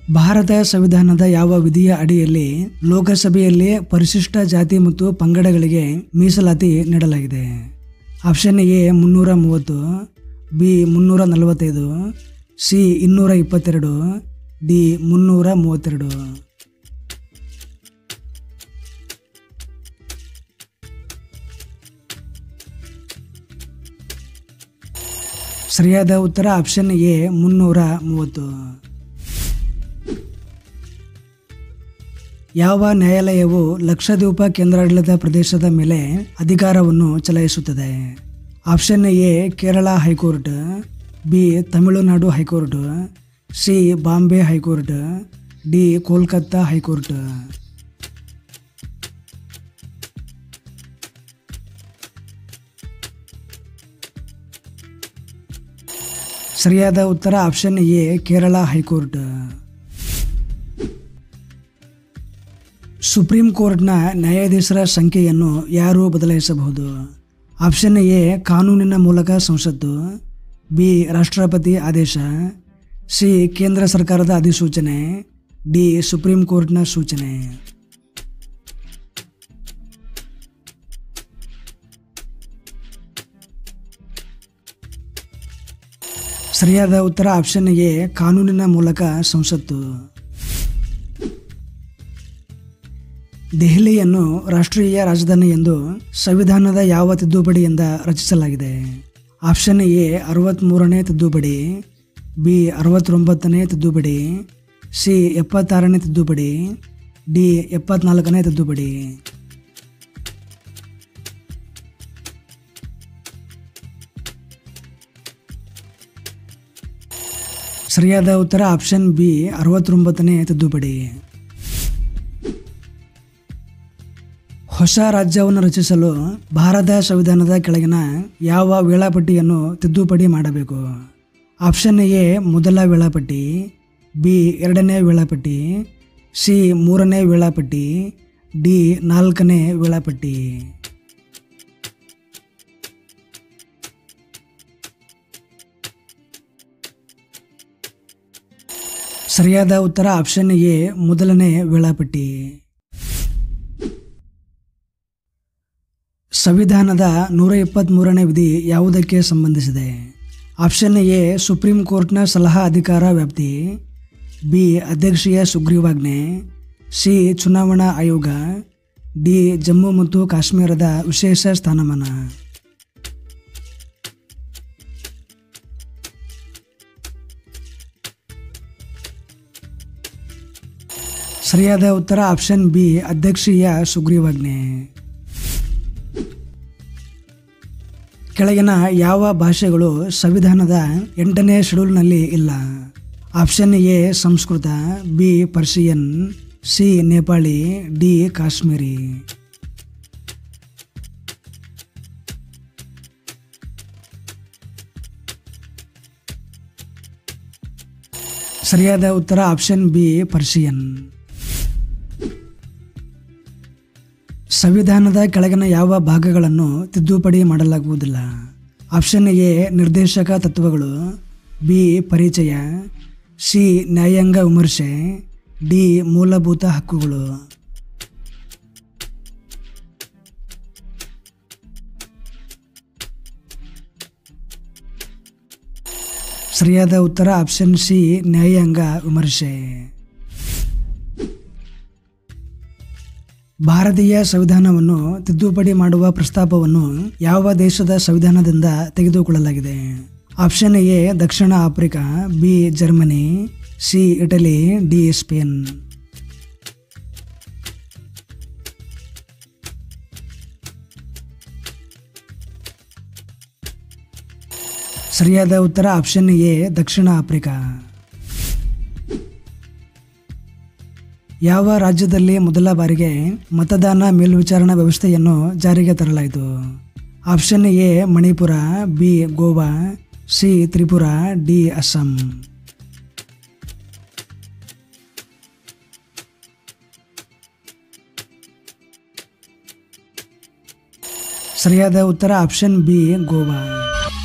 ಭಾರತ ಸಂವಿಧಾನದ ಯಾವ ವಿಧಿಯ ಅಡಿಯಲ್ಲಿ ಲೋಕಸಭೆಯಲ್ಲಿ ಪರಿಶಿಷ್ಟ ಜಾತಿ ಮತ್ತು ಪಂಗಡಗಳಿಗೆ ಮೀಸಲಾತಿ ನೀಡಲಾಗಿದೆ ಆಪ್ಷನ್ ಎ ಮುನ್ನೂರ ಮೂವತ್ತು ಬಿ ಮುನ್ನೂರ ನಲವತ್ತೈದು ಸಿ ಇನ್ನೂರ ಇಪ್ಪತ್ತೆರಡು ಡಿ ಮುನ್ನೂರ ಮೂವತ್ತೆರಡು ಸರಿಯಾದ ಉತ್ತರ ಆಪ್ಷನ್ ಎ ಮುನ್ನೂರ ಮೂವತ್ತು ಯಾವ ನ್ಯಾಯಾಲಯವು ಲಕ್ಷದ್ವೀಪ ಕೇಂದ್ರಾಡಳಿತ ಪ್ರದೇಶದ ಮೇಲೆ ಅಧಿಕಾರವನ್ನು ಚಲಾಯಿಸುತ್ತದೆ option A Kerala high court B Tamil Nadu high court C Bombay high court D Kolkata high court ಸರಿಯಾದ ಉತ್ತರ option A Kerala high court supreme ಕೋರ್ಟ್ನ ನ್ಯಾಯಾಧೀಶರ ಸಂಖ್ಯೆಯನ್ನು ಯಾರು ಬದಲಾಯಿಸಬಹುದು ಆಪ್ಷನ್ ಎ ಕಾನೂನಿನ ಮೂಲಕ ಸಂಸತ್ತು ಬಿ ರಾಷ್ಟ್ರಪತಿ ಆದೇಶ ಸಿ ಕೇಂದ್ರ ಸರ್ಕಾರದ ಅಧಿಸೂಚನೆ ಡಿ ಸುಪ್ರೀಂ ಕೋರ್ಟ್ನ ಸೂಚನೆ ಸರಿಯಾದ ಉತ್ತರ ಆಪ್ಷನ್ ಎ ಕಾನೂನಿನ ಮೂಲಕ ಸಂಸತ್ತು ದೆಹಲಿಯನ್ನು ರಾಷ್ಟ್ರೀಯ ರಾಜಧಾನಿ ಎಂದು ಸಂವಿಧಾನದ ಯಾವ ತಿದ್ದುಪಡಿಯಿಂದ ರಚಿಸಲಾಗಿದೆ ಆಪ್ಷನ್ ಎ ಅರವತ್ತ್ಮೂರನೇ ತಿದ್ದುಪಡಿ ಬಿ ಅರವತ್ತೊಂಬತ್ತನೇ ತಿದ್ದುಪಡಿ ಸಿ ಎಪ್ಪತ್ತಾರನೇ ತಿದ್ದುಪಡಿ ಡಿ ಎಪ್ಪತ್ನಾಲ್ಕನೇ ತಿದ್ದುಪಡಿ ಸರಿಯಾದ ಉತ್ತರ ಆಪ್ಷನ್ ಬಿ ಅರವತ್ತೊಂಬತ್ತನೇ ತಿದ್ದುಪಡಿ ಹೊಸ ರಾಜ್ಯವನ್ನು ರಚಿಸಲು ಭಾರತ ಸಂವಿಧಾನದ ಕೆಳಗಿನ ಯಾವ ವೇಳಾಪಟ್ಟಿಯನ್ನು ತಿದ್ದುಪಡಿ ಮಾಡಬೇಕು ಆಪ್ಷನ್ ಎ ಮೊದಲ ವೇಳಾಪಟ್ಟಿ ಬಿ ಎರಡನೇ ವೇಳಾಪಟ್ಟಿ ಸಿ ಮೂರನೇ ವೇಳಾಪಟ್ಟಿ ಡಿ ನಾಲ್ಕನೇ ವೇಳಾಪಟ್ಟಿ ಸರಿಯಾದ ಉತ್ತರ ಆಪ್ಷನ್ ಎ ಮೊದಲನೇ ವೇಳಾಪಟ್ಟಿ ಸಂವಿಧಾನದ ನೂರ ಇಪ್ಪತ್ತ್ಮೂರನೇ ವಿಧಿ ಯಾವುದಕ್ಕೆ ಸಂಬಂಧಿಸಿದೆ ಆಪ್ಷನ್ ಎ ಸುಪ್ರೀಂ ಕೋರ್ಟ್ನ ಸಲಹಾ ಅಧಿಕಾರ ವ್ಯಾಪ್ತಿ ಬಿ ಅಧ್ಯಕ್ಷೀಯ ಸುಗ್ರೀವಾಜ್ಞೆ ಸಿ ಚುನಾವಣಾ ಆಯೋಗ ಡಿ ಜಮ್ಮು ಮತ್ತು ಕಾಶ್ಮೀರದ ವಿಶೇಷ ಸ್ಥಾನಮಾನ ಸರಿಯಾದ ಉತ್ತರ ಆಪ್ಷನ್ ಬಿ ಅಧ್ಯಕ್ಷೀಯ ಸುಗ್ರೀವಾಜ್ಞೆ ಕೆಳಗಿನ ಯಾವ ಭಾಷೆಗಳು ಸಂವಿಧಾನದ ಎಂಟನೇ ಶೆಡ್ಯೂಲ್ನಲ್ಲಿ ಇಲ್ಲ option A Sanskrit B Persian C Nepali D Kashmiri ಸರಿಯಾದ ಉತ್ತರ ಆಪ್ಷನ್ ಬಿ ಪರ್ಷಿಯನ್ ಸಂವಿಧಾನದ ಕೆಳಗಿನ ಯಾವ ಭಾಗಗಳನ್ನು ತಿದ್ದುಪಡಿ ಮಾಡಲಾಗುವುದಿಲ್ಲ ಆಪ್ಷನ್ ಎ ನಿರ್ದೇಶಕ ತತ್ವಗಳು ಬಿ ಪರಿಚಯ ಸಿ ನ್ಯಾಯಾಂಗ ವಿಮರ್ಶೆ ಡಿ ಮೂಲಭೂತ ಹಕ್ಕುಗಳು ಸರಿಯಾದ ಉತ್ತರ ಆಪ್ಷನ್ ಸಿ ನ್ಯಾಯಾಂಗ ವಿಮರ್ಶೆ ಭಾರತೀಯ ಸಂವಿಧಾನವನ್ನು ತಿದ್ದುಪಡಿ ಮಾಡುವ ಪ್ರಸ್ತಾಪವನ್ನು ಯಾವ ದೇಶದ ಸಂವಿಧಾನದಿಂದ ತೆಗೆದುಕೊಳ್ಳಲಾಗಿದೆ ಆಪ್ಷನ್ ಎ ದಕ್ಷಿಣ Africa B Germany C Italy D Spain ಸರಿಯಾದ ಉತ್ತರ ಆಪ್ಷನ್ ಎ ದಕ್ಷಿಣ ಆಫ್ರಿಕಾ ಯಾವ ರಾಜ್ಯದಲ್ಲಿ ಮೊದಲ ಬಾರಿಗೆ ಮತದಾನ ಮೇಲ್ವಿಚಾರಣಾ ವ್ಯವಸ್ಥೆಯನ್ನು ಜಾರಿಗೆ ತರಲಾಯಿತು option A Manipur B Goa C Tripura D Assam ಸರಿಯಾದ ಉತ್ತರ ಆಪ್ಷನ್ ಬಿ ಗೋವಾ